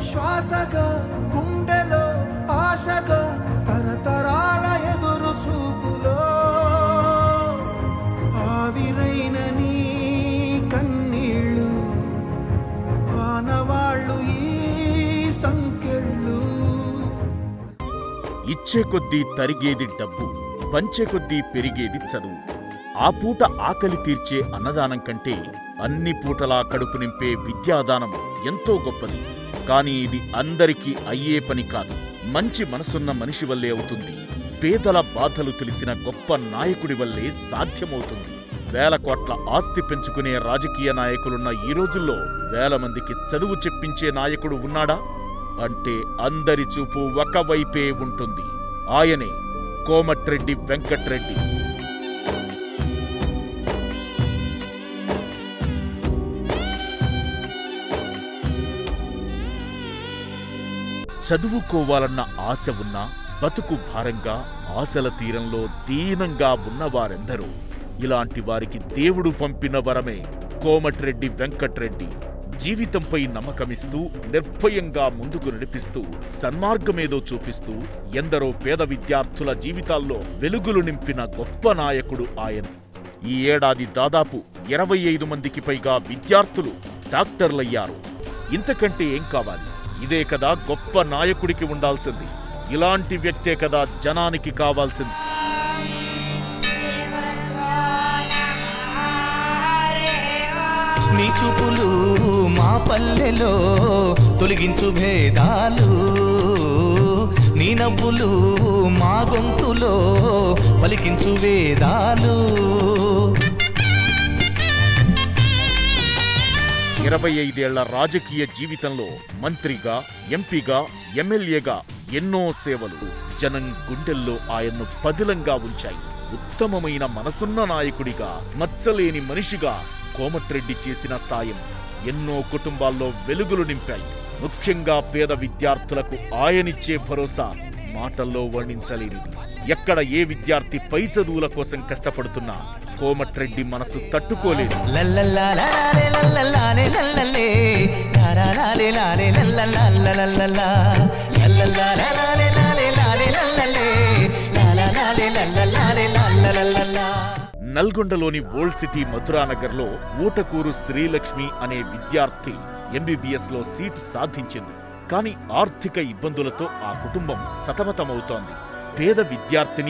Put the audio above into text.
శ్వాసగా గుండెలో ఆశగా తరతరాల ఎదురు చూపులో ఆవిరైన నీ కన్నీళ్ళు ఆనవాళ్ళు ఈ సంకెళ్ళు ఇచ్చే కొద్దీ తరిగేది డబ్బు పంచే కొద్దీ పెరిగేది చదువు ఆ పూట ఆకలి తీర్చే అన్నదానం కంటే అన్ని పూటలా కడుపు నింపే విద్యాదానం ఎంతో గొప్పది కానీ ఇది అందరికీ అయ్యే పని కాదు మంచి మనసున్న మనిషి వల్లే అవుతుంది పేదల బాధలు తెలిసిన గొప్ప నాయకుడి వల్లే సాధ్యమవుతుంది వేల కోట్ల ఆస్తి పెంచుకునే రాజకీయ నాయకులున్న ఈ రోజుల్లో వేల మందికి చదువు చెప్పించే నాయకుడు ఉన్నాడా అంటే అందరి చూపు ఒకవైపే ఉంటుంది ఆయనే కోమట్రెడ్డి వెంకట్రెడ్డి చదువుకోవాలన్న ఆశ ఉన్నా బతుకు భారంగా ఆశల తీరంలో దీనంగా ఉన్నవారెందరూ ఇలాంటి వారికి దేవుడు పంపిన వరమే కోమటిరెడ్డి వెంకట్రెడ్డి జీవితంపై నమ్మకమిస్తూ నిర్భయంగా ముందుకు నడిపిస్తూ సన్మార్గమేదో చూపిస్తూ ఎందరో పేద విద్యార్థుల జీవితాల్లో వెలుగులు నింపిన గొప్ప నాయకుడు ఆయన ఈ ఏడాది దాదాపు ఇరవై ఐదు మందికి పైగా విద్యార్థులు డాక్టర్లయ్యారు ఇంతకంటే ఏం కావాలి ఇదే కదా గొప్ప నాయకుడికి ఉండాల్సింది ఇలాంటి వ్యక్తే కదా జనానికి కావాల్సింది నీ చూపులు మా పల్లెలో తొలగించు భేదాలు నీ నవ్వులు మా గొంతులో పలికించు వేదాలు ఇరవై ఐదేళ్ల రాజకీయ జీవితంలో మంత్రిగా ఎంపీగా ఎమ్మెల్యేగా ఎన్నో సేవలు జనం గుండెల్లో ఆయన్ను పదిలంగా ఉంచాయి ఉత్తమమైన మనసున్న నాయకుడిగా మచ్చలేని మనిషిగా కోమటిరెడ్డి చేసిన సాయం ఎన్నో కుటుంబాల్లో వెలుగులు నింపాయి ముఖ్యంగా పేద విద్యార్థులకు ఆయనిచ్చే భరోసా మాటల్లో వర్ణించలేనిది ఎక్కడ ఏ విద్యార్థి పై చదువుల కోసం కష్టపడుతున్నా కోమటిరెడ్డి మనసు తట్టుకోలేదు లల్లల్లాలాలే లల్లల్లాలే లల్లల్లే లాలాలాలే లాలే లల్లల్లాలల్లల్లా. లల్లల్లాలాలే లాలే లాలే లల్లల్లే లాలాలాలే లల్లల్లాలే లల్లలల్లల్లా. నల్గొండలోని ఓల్డ్ సిటీ మధురానగర్లో ఊటకూరు శ్రీలక్ష్మి అనే విద్యార్థి ఎంబీబీఎస్ లో సీట్ సాధించింది కానీ ఆర్థిక ఇబ్బందులతో ఆ కుటుంబం సతమతమవుతోంది పేద విద్యార్థిని